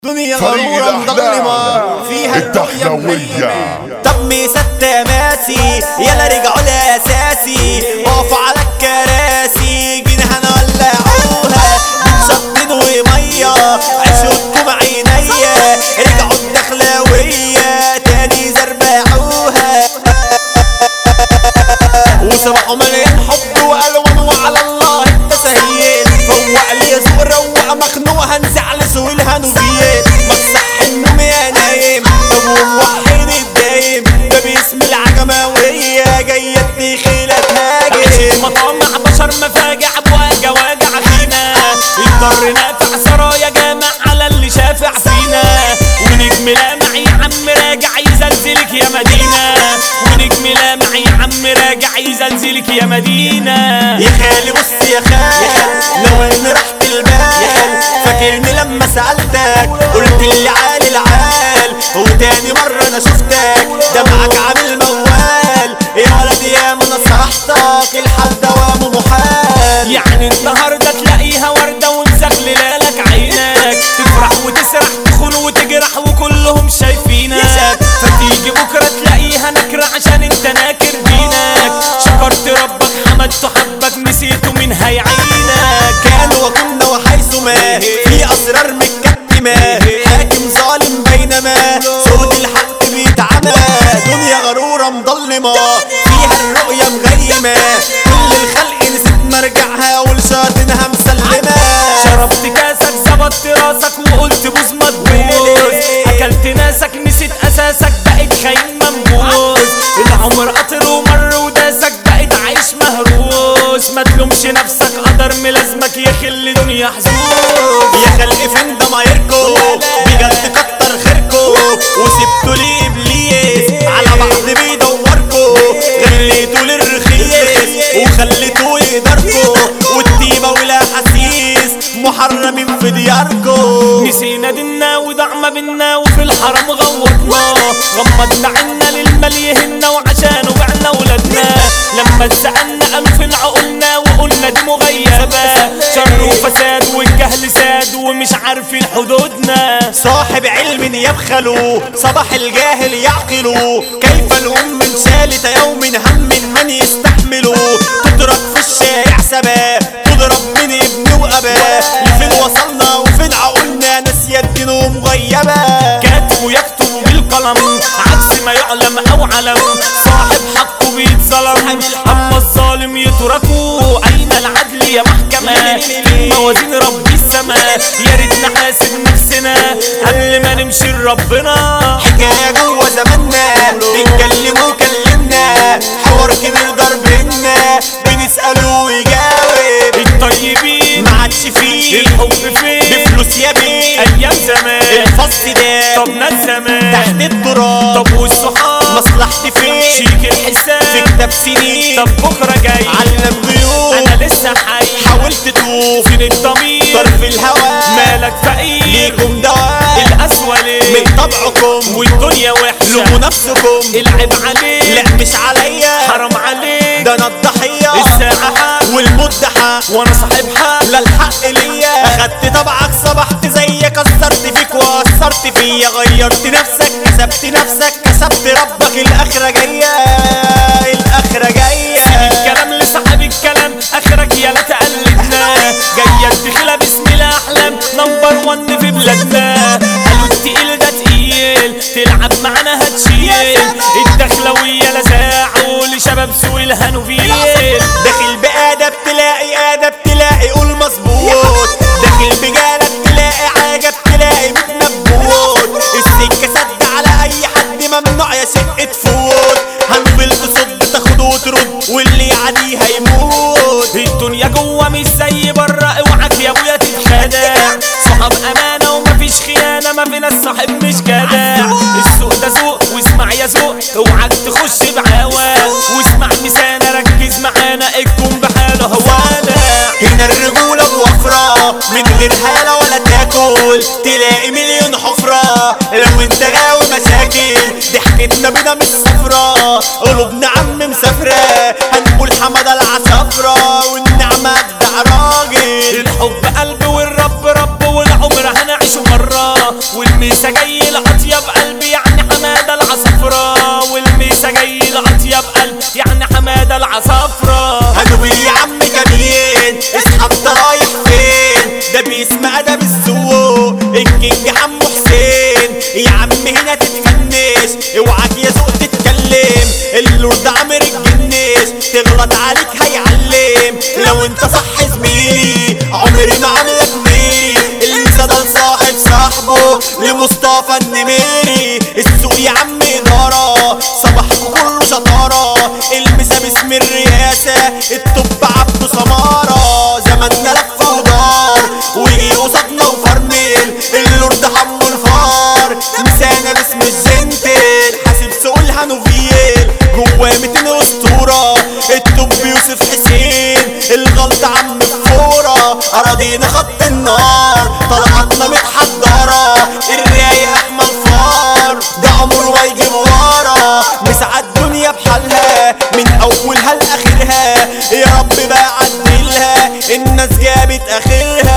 دنيا فريق غرورة مظلمة الأحلام فيها الرؤية الدخلوية مبينة دمي ست ماسي يلا رجعوا لأساسي وقفوا على الكراسي جينا هنولعوها بنشطين ومية عيشوكم عينيا رجعوا الدخلاوية تاني زربعوها وصباحه مليان حب والوان وعلى الله التسهيل فوق لي سوق روق مخنوق هنزعل سوق الهنوبيات ما تصح النوم يا نايم طب وموحد الدايم ده باسم العجماوية جاية تدخيلة تهاجم مطعم مع بشر مفاجع بواجع واجع فينا اضطرنا في سرايا جامع على اللي شافع فينا ونجم لامع يا عم راجع يزلزلك يا مدينة ونجم لامع يا عم راجع يزلزلك يا مدينة يا خالي بص يا خال لو انا رحت البال فاكرني لما سألتك قلت لي عالي العال وتاني مرة انا شفتك دمعك عامل موال يا ولد يا ما نصحتك الحال دوامه محال يعني النهارده تلاقيها وردة ومزغللة لك عينك تفرح وتسرح تخون وتجرح وكلهم شايفينك فتيجي بكرة تلاقيها نكرة عشان انت ناكر دينك شكرت ربك حمدته حبك نسيته من هيعينك كان وكنا وحيث ما في اسرار متكتمة حاكم ظالم بينما صوت الحق بيتعمى دنيا غرورة مظلمة فيها الرؤية مغيمة كل الخلق نسيت مرجعها ولشاطنها مسلمة شربت كاسك ظبطت راسك وقلت بوز مدبوز اكلت ناسك نسيت اساسك بقيت خاين منبوز العمر قطر ومر وداسك بقيت عايش مهروس ما تلومش نفسك قدر ملازمك يخل دنيا حزوز يا خلق فين ضمايركو بجد كتر خيركو وسبتوا لي ابليس على بعض بيدوركو خليتوا للرخيص وخليتوا يقدركو والطيبة والاحاسيس محرمين في دياركو نسينا دينا وضعنا بينا وفي الحرم غوطنا غمضنا عنا للمال يهنا وعشانه بعنا ولادنا لما اتسألنا قام فين عقولنا وقلنا دي مغيبة شر وفساد والجهل ساد ومش عارفين حدودنا صاحب علم يبخل صباح الجاهل يعقل كيف الأم من شالت يوم هم من يستحمل تضرب في الشارع سبا تضرب من ابن وأبا لفين وصلنا وفين عقولنا ناسية الدين ومغيبة كاتب يكتب بالقلم عكس ما يعلم او علم صاحب حقه بيتظلم اما الظالم يتركه اين العدل يا محكمة في موازين رب السماء يا ريت نحاسب نفسنا قبل ما نمشي لربنا حكاية جوه زماننا بنكلم وكلمنا حوار كبير ضربنا بنسأله ويجاوب الطيبين ما عادش فيه الحب فين بفلوس يا بيه ايام زمان الفص ده طب ناس زمان تحت التراب طب والصحاب مصلحتي فين شيك الحساب تكتب سنين طب بكره جاي علم ضيوف انا لسه حي حاولت توف فين الضمير طرف الهوى مالك فقير ليكم دواء القسوة ليه من طبعكم والدنيا وحشة لوموا نفسكم العيب عليك لا مش عليا حرام عليك ده انا الضحية الساعة حق والمدة حق وانا صاحب حق لا الحق ليا اخدت طبعك صبحت زيك كسرت فيك واثرت فيا غيرت نفسك كسبت نفسك كسبت ربك الاخرة جاية الاخرة جاية الكلام لصاحب الكلام اخرك يا لا تقلدنا جاية الدخلة باسم الاحلام نمبر ون في بلادنا قالوا التقيل ده تقيل تلعب معانا هتشيل الدخلوية لساعة لشباب سوق الهنوفيل داخل بأدب تلاقي أدب تلاقي قول مظبوط داخل بجالك تلاقي عجب تلاقي متنبوت السكة سد على أي حد ممنوع يا شق تفوت هنفل بصد تاخد وترد واللي يعديها يموت الدنيا جوه مش زي بره اوعك يا ابويا تتخدع صحاب امانه ومفيش خيانه ما فينا الصاحب مش جدع السوق ده سوق واسمع يا سوق اوعك تخش بعوا واسمع مسانه ركز معانا الكون بحاله هوانا هنا الرجولة بوفرة من غير حالة ولا تاكل تلاقي مليون حفرة لو انت غاوي مشاكل ضحكتنا بينا مش صفرة قلوبنا عم مسافرة هنقول حمد العصافرة والنعمة ابدع راجل الحب قلب والرب رب والعمر هنعيشه مرة والميسا جاي الأطيب قلبي يعني حمادة العصفرة والميسا جاي الأطيب قلب يعني حمادة العصفرة هنوي يا عم جميل اصحى انت رايح فين ده باسم ادب السوق الكينج حمو حسين يا عم هنا تتفنش اوعاك يا ذوق تتكلم اللورد عامر الجنش تغلط عليك هيعلم لو انت صح زميلي عمري ما عاملك ميري الميزة ده لصاحب صاحبه لمصطفى النميري السوق يا عم إدارة صباحكوا كله شطارة المسا باسم الرئاسة الطب عبده سمارة زماننا لف ودار ويجي قصادنا وفرمل اللورد حمو الفار مسانا باسم الجنتل حاسب سوق الهانوفيل جواه 200 اسطورة الطب يوسف حسين الغلط عم الفورة أراضينا خط النار طلعتنا متحضرة الرايق أحمد فار ده عمره ما يجيب ورا مسعى الدنيا بحالها من أولها لآخرها يا رب بقى عدلها الناس جابت آخرها